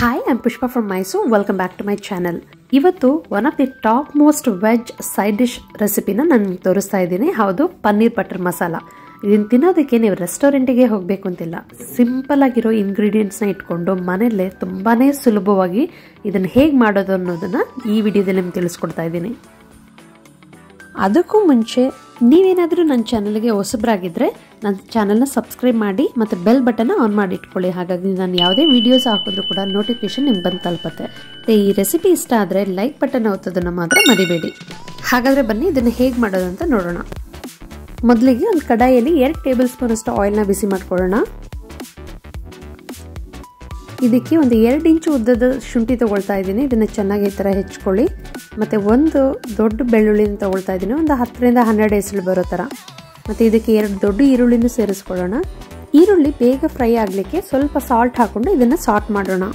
hi I'm Pushpa from Mysuru welcome back to my channel ಇವತ್ತು one of the top most veg side dish ರೆಸಿಪಿನ ನಾನು ನಿಮ್ಗೆ ತೋರಿಸ್ತಾ ಇದ್ದೀನಿ ಹೌದು ಪನ್ನೀರ್ ಬಟರ್ ಮಸಾಲ ಇದನ್ನು ತಿನ್ನೋದಕ್ಕೆ ನೀವು ರೆಸ್ಟೋರೆಂಟಿಗೆ ಹೋಗಬೇಕು ಅಂತಿಲ್ಲ ಸಿಂಪಲ್ ಆಗಿರೋ ಇಂಗ್ರೀಡಿಯೆಂಟ್ಸ್ನ ಇಟ್ಕೊಂಡು ಮನೆಯಲ್ಲೇ ತುಂಬಾ ಸುಲಭವಾಗಿ ಇದನ್ನು ಹೇಗೆ ಮಾಡೋದು ಅನ್ನೋದನ್ನು ಈ ವಿಡಿಯೋದಲ್ಲಿ ನಿಮ್ಗೆ ತಿಳಿಸ್ಕೊಡ್ತಾ ಇದ್ದೀನಿ ಅದಕ್ಕೂ ಮುಂಚೆ ನೀವೇನಾದರೂ ನನ್ನ ಚಾನಲ್ಗೆ ಹೊಸಬ್ರಾಗಿದ್ದರೆ ನನ್ನ ಚಾನಲ್ನ ಸಬ್ಸ್ಕ್ರೈಬ್ ಮಾಡಿ ಮತ್ತು ಬೆಲ್ ಬಟನ್ನ ಆನ್ ಮಾಡಿ ಇಟ್ಕೊಳ್ಳಿ ಹಾಗಾಗಿ ನಾನು ಯಾವುದೇ ವೀಡಿಯೋಸ್ ಹಾಕಿದ್ರು ಕೂಡ ನೋಟಿಫಿಕೇಶನ್ ನಿಮ್ಗೆ ಬಂದು ತಲುಪತ್ತೆ ಮತ್ತು ಈ ರೆಸಿಪಿ ಇಷ್ಟ ಆದರೆ ಲೈಕ್ ಬಟನ್ ಒತ್ತೋದನ್ನು ಮಾತ್ರ ಮರಿಬೇಡಿ ಹಾಗಾದರೆ ಬನ್ನಿ ಇದನ್ನು ಹೇಗೆ ಮಾಡೋದು ಅಂತ ನೋಡೋಣ ಮೊದಲಿಗೆ ಒಂದು ಕಡಾಯಿಯಲ್ಲಿ ಎರಡು ಟೇಬಲ್ ಸ್ಪೂನ್ ಅಷ್ಟು ಆಯಿಲ್ನ ಬಿಸಿ ಮಾಡ್ಕೊಳ್ಳೋಣ ಇದಕ್ಕೆ ಒಂದು ಎರಡು ಇಂಚು ಉದ್ದದ ಶುಂಠಿ ತೊಗೊಳ್ತಾ ಇದ್ದೀನಿ ಇದನ್ನು ಚೆನ್ನಾಗಿ ಈ ಥರ ಹೆಚ್ಕೊಳ್ಳಿ ಮತ್ತು ಒಂದು ದೊಡ್ಡ ಬೆಳ್ಳುಳ್ಳಿನ ತೊಗೊಳ್ತಾ ಇದ್ದೀನಿ ಒಂದು ಹತ್ತರಿಂದ ಹನ್ನೆರಡು ಹೆಸರು ಬರೋ ಥರ ಮತ್ತು ಇದಕ್ಕೆ ಎರಡು ದೊಡ್ಡ ಈರುಳ್ಳಿನೂ ಸೇರಿಸ್ಕೊಳ್ಳೋಣ ಈರುಳ್ಳಿ ಬೇಗ ಫ್ರೈ ಆಗಲಿಕ್ಕೆ ಸ್ವಲ್ಪ ಸಾಲ್ಟ್ ಹಾಕ್ಕೊಂಡು ಇದನ್ನು ಸಾಟ್ ಮಾಡೋಣ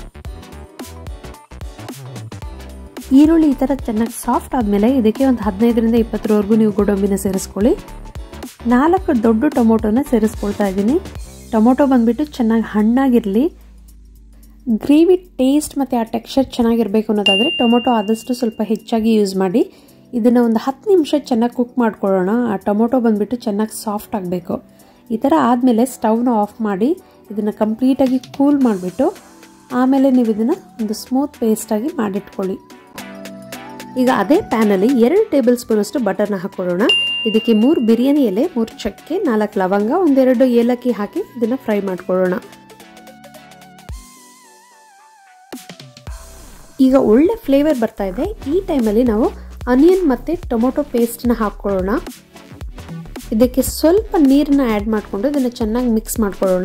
ಈರುಳ್ಳಿ ಈ ಥರ ಚೆನ್ನಾಗಿ ಸಾಫ್ಟ್ ಆದಮೇಲೆ ಇದಕ್ಕೆ ಒಂದು ಹದಿನೈದರಿಂದ ಇಪ್ಪತ್ತರವರೆಗೂ ನೀವು ಗೋಡಂಬಿನ ಸೇರಿಸ್ಕೊಳ್ಳಿ ನಾಲ್ಕು ದೊಡ್ಡ ಟೊಮೊಟೊನ ಸೇರಿಸ್ಕೊಳ್ತಾ ಇದ್ದೀನಿ ಟೊಮೊಟೊ ಬಂದುಬಿಟ್ಟು ಚೆನ್ನಾಗಿ ಹಣ್ಣಾಗಿರಲಿ ಗ್ರೇವಿ ಟೇಸ್ಟ್ ಮತ್ತು ಆ ಟೆಕ್ಸ್ಚರ್ ಚೆನ್ನಾಗಿರಬೇಕು ಅನ್ನೋದಾದರೆ ಟೊಮೊಟೊ ಆದಷ್ಟು ಸ್ವಲ್ಪ ಹೆಚ್ಚಾಗಿ ಯೂಸ್ ಮಾಡಿ ಇದನ್ನು ಒಂದು ಹತ್ತು ನಿಮಿಷ ಚೆನ್ನಾಗಿ ಕುಕ್ ಮಾಡ್ಕೊಳ್ಳೋಣ ಆ ಟೊಮೊಟೊ ಬಂದುಬಿಟ್ಟು ಚೆನ್ನಾಗಿ ಸಾಫ್ಟ್ ಆಗಬೇಕು ಈ ಥರ ಆದಮೇಲೆ ಸ್ಟವ್ನ ಆಫ್ ಮಾಡಿ ಇದನ್ನು ಕಂಪ್ಲೀಟಾಗಿ ಕೂಲ್ ಮಾಡಿಬಿಟ್ಟು ಆಮೇಲೆ ನೀವು ಇದನ್ನು ಒಂದು ಸ್ಮೂತ್ ಪೇಸ್ಟಾಗಿ ಮಾಡಿಟ್ಕೊಳ್ಳಿ ಈಗ ಅದೇ ಪ್ಯಾನಲ್ಲಿ ಎರಡು ಟೇಬಲ್ ಸ್ಪೂನಷ್ಟು ಬಟರ್ನ ಹಾಕ್ಕೊಳ್ಳೋಣ ಇದಕ್ಕೆ ಮೂರು ಬಿರಿಯಾನಿ ಎಲೆ ಮೂರು ಚಕ್ಕೆ ನಾಲ್ಕು ಲವಂಗ ಒಂದೆರಡು ಏಲಕ್ಕಿ ಹಾಕಿ ಇದನ್ನು ಫ್ರೈ ಮಾಡ್ಕೊಳ್ಳೋಣ ಈಗ ಒಳ್ಳೆ ಫ್ಲೇವರ್ ಬರ್ತಾ ಇದೆ ಈ ಟೈಮಲ್ಲಿ ನಾವು ಅನಿಯನ್ ಮತ್ತು ಟೊಮೊಟೊ ಪೇಸ್ಟ್ನ ಹಾಕ್ಕೊಳ್ಳೋಣ ಇದಕ್ಕೆ ಸ್ವಲ್ಪ ನೀರನ್ನ ಆ್ಯಡ್ ಮಾಡಿಕೊಂಡು ಇದನ್ನು ಚೆನ್ನಾಗಿ ಮಿಕ್ಸ್ ಮಾಡ್ಕೊಳ್ಳೋಣ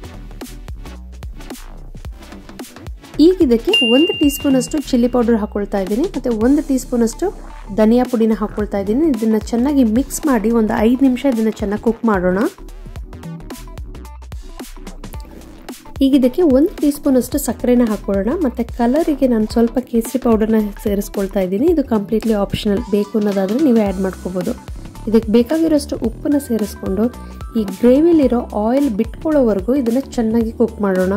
ಈಗ ಇದಕ್ಕೆ ಒಂದು ಟೀ ಸ್ಪೂನಷ್ಟು ಚಿಲ್ಲಿ ಪೌಡರ್ ಹಾಕ್ಕೊಳ್ತಾ ಇದ್ದೀನಿ ಮತ್ತು ಒಂದು ಟೀ ಸ್ಪೂನಷ್ಟು ಧನಿಯಾ ಪುಡಿನ ಹಾಕ್ಕೊಳ್ತಾ ಇದ್ದೀನಿ ಇದನ್ನು ಚೆನ್ನಾಗಿ ಮಿಕ್ಸ್ ಮಾಡಿ ಒಂದು ಐದು ನಿಮಿಷ ಇದನ್ನು ಚೆನ್ನಾಗಿ ಕುಕ್ ಮಾಡೋಣ ಈಗ ಇದಕ್ಕೆ ಒಂದು ಟೀ ಸ್ಪೂನಷ್ಟು ಸಕ್ಕರೆನ ಹಾಕ್ಕೊಳ್ಳೋಣ ಮತ್ತು ಕಲರಿಗೆ ನಾನು ಸ್ವಲ್ಪ ಕೇಸರಿ ಪೌಡರ್ನ ಸೇರಿಸ್ಕೊಳ್ತಾ ಇದ್ದೀನಿ ಇದು ಕಂಪ್ಲೀಟ್ಲಿ ಆಪ್ಷನಲ್ ಬೇಕು ಅನ್ನೋದಾದರೆ ನೀವು ಆ್ಯಡ್ ಮಾಡ್ಕೋಬೋದು ಇದಕ್ಕೆ ಬೇಕಾಗಿರೋಷ್ಟು ಉಪ್ಪನ್ನ ಸೇರಿಸ್ಕೊಂಡು ಈ ಗ್ರೇವಿಲಿರೋ ಆಯಿಲ್ ಬಿಟ್ಕೊಳ್ಳೋವರೆಗೂ ಇದನ್ನು ಚೆನ್ನಾಗಿ ಕುಕ್ ಮಾಡೋಣ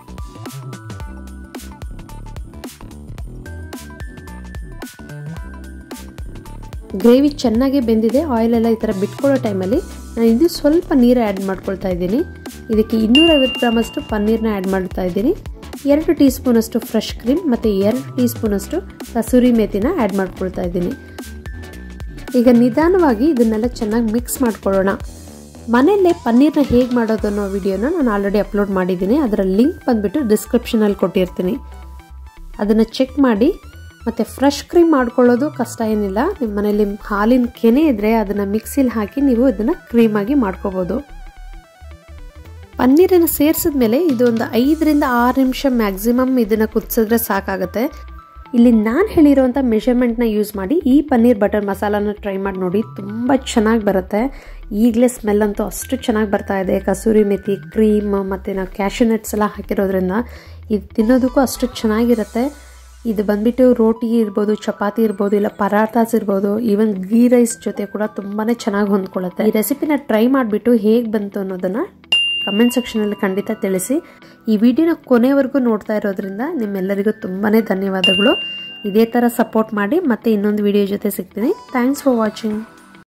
ಗ್ರೇವಿ ಚೆನ್ನಾಗಿ ಬೆಂದಿದೆ ಆಯಿಲ್ ಎಲ್ಲ ಈ ಥರ ಬಿಟ್ಕೊಳ್ಳೋ ಟೈಮಲ್ಲಿ ನಾನು ಇದು ಸ್ವಲ್ಪ ನೀರು ಆ್ಯಡ್ ಮಾಡ್ಕೊಳ್ತಾ ಇದ್ದೀನಿ ಇದಕ್ಕೆ ಇನ್ನೂರೈವತ್ತು ಗ್ರಾಮಷ್ಟು ಪನ್ನೀರ್ನ ಆ್ಯಡ್ ಮಾಡ್ತಾ ಇದ್ದೀನಿ ಎರಡು ಟೀ ಸ್ಪೂನಷ್ಟು ಫ್ರೆಶ್ ಕ್ರೀಮ್ ಮತ್ತು ಎರಡು ಟೀ ಸ್ಪೂನಷ್ಟು ಕಸೂರಿ ಮೇಥಿನ ಆ್ಯಡ್ ಮಾಡ್ಕೊಳ್ತಾ ಇದ್ದೀನಿ ಈಗ ನಿಧಾನವಾಗಿ ಇದನ್ನೆಲ್ಲ ಚೆನ್ನಾಗಿ ಮಿಕ್ಸ್ ಮಾಡ್ಕೊಳ್ಳೋಣ ಮನೆಯಲ್ಲೇ ಪನ್ನೀರ್ನ ಹೇಗೆ ಮಾಡೋದು ಅನ್ನೋ ವಿಡಿಯೋನ ನಾನು ಆಲ್ರೆಡಿ ಅಪ್ಲೋಡ್ ಮಾಡಿದ್ದೀನಿ ಅದರ ಲಿಂಕ್ ಬಂದುಬಿಟ್ಟು ಡಿಸ್ಕ್ರಿಪ್ಷನಲ್ಲಿ ಕೊಟ್ಟಿರ್ತೀನಿ ಅದನ್ನು ಚೆಕ್ ಮಾಡಿ ಮತ್ತು ಫ್ರೆಶ್ ಕ್ರೀಮ್ ಮಾಡ್ಕೊಳ್ಳೋದು ಕಷ್ಟ ಏನಿಲ್ಲ ನಿಮ್ಮ ಮನೇಲಿ ಹಾಲಿನ ಕೆನೆ ಇದ್ದರೆ ಅದನ್ನು ಮಿಕ್ಸಿಲಿ ಹಾಕಿ ನೀವು ಇದನ್ನು ಕ್ರೀಮಾಗಿ ಮಾಡ್ಕೋಬೋದು ಪನ್ನೀರನ್ನು ಸೇರಿಸಿದ ಮೇಲೆ ಇದು ಒಂದು ಐದರಿಂದ ಆರು ನಿಮಿಷ ಮ್ಯಾಕ್ಸಿಮಮ್ ಇದನ್ನು ಕುದಿಸಿದ್ರೆ ಸಾಕಾಗುತ್ತೆ ಇಲ್ಲಿ ನಾನು ಹೇಳಿರೋಂಥ ಮೆಷರ್ಮೆಂಟ್ನ ಯೂಸ್ ಮಾಡಿ ಈ ಪನ್ನೀರ್ ಬಟರ್ ಮಸಾಲಾನ ಟ್ರೈ ಮಾಡಿ ನೋಡಿ ತುಂಬ ಚೆನ್ನಾಗಿ ಬರುತ್ತೆ ಈಗಲೇ ಸ್ಮೆಲ್ ಅಂತೂ ಅಷ್ಟು ಚೆನ್ನಾಗಿ ಬರ್ತಾ ಇದೆ ಕಸೂರಿ ಮೆಥಿ ಕ್ರೀಮ್ ಮತ್ತು ನಾವು ಕ್ಯಾಶು ನಟ್ಸ್ ಎಲ್ಲ ಹಾಕಿರೋದ್ರಿಂದ ಇದು ತಿನ್ನೋದಕ್ಕೂ ಅಷ್ಟು ಚೆನ್ನಾಗಿರುತ್ತೆ ಇದು ಬಂದ್ಬಿಟ್ಟು ರೋಟಿ ಇರ್ಬೋದು ಚಪಾತಿ ಇರ್ಬೋದು ಇಲ್ಲ ಪರಾಟಾಸ್ ಇರ್ಬೋದು ಈವನ್ ಗೀ ರೈಸ್ ಜೊತೆ ಕೂಡ ತುಂಬಾ ಚೆನ್ನಾಗಿ ಹೊಂದ್ಕೊಳ್ಳುತ್ತೆ ಈ ರೆಸಿಪಿನ ಟ್ರೈ ಮಾಡಿಬಿಟ್ಟು ಹೇಗೆ ಬಂತು ಅನ್ನೋದನ್ನು ಕಮೆಂಟ್ ಸೆಕ್ಷನಲ್ಲಿ ಖಂಡಿತ ತಿಳಿಸಿ ಈ ವಿಡಿಯೋನ ಕೊನೆವರೆಗೂ ನೋಡ್ತಾ ಇರೋದ್ರಿಂದ ನಿಮ್ಮೆಲ್ಲರಿಗೂ ತುಂಬಾ ಧನ್ಯವಾದಗಳು ಇದೇ ಥರ ಸಪೋರ್ಟ್ ಮಾಡಿ ಮತ್ತೆ ಇನ್ನೊಂದು ವಿಡಿಯೋ ಜೊತೆ ಸಿಗ್ತೀನಿ ಥ್ಯಾಂಕ್ಸ್ ಫಾರ್ ವಾಚಿಂಗ್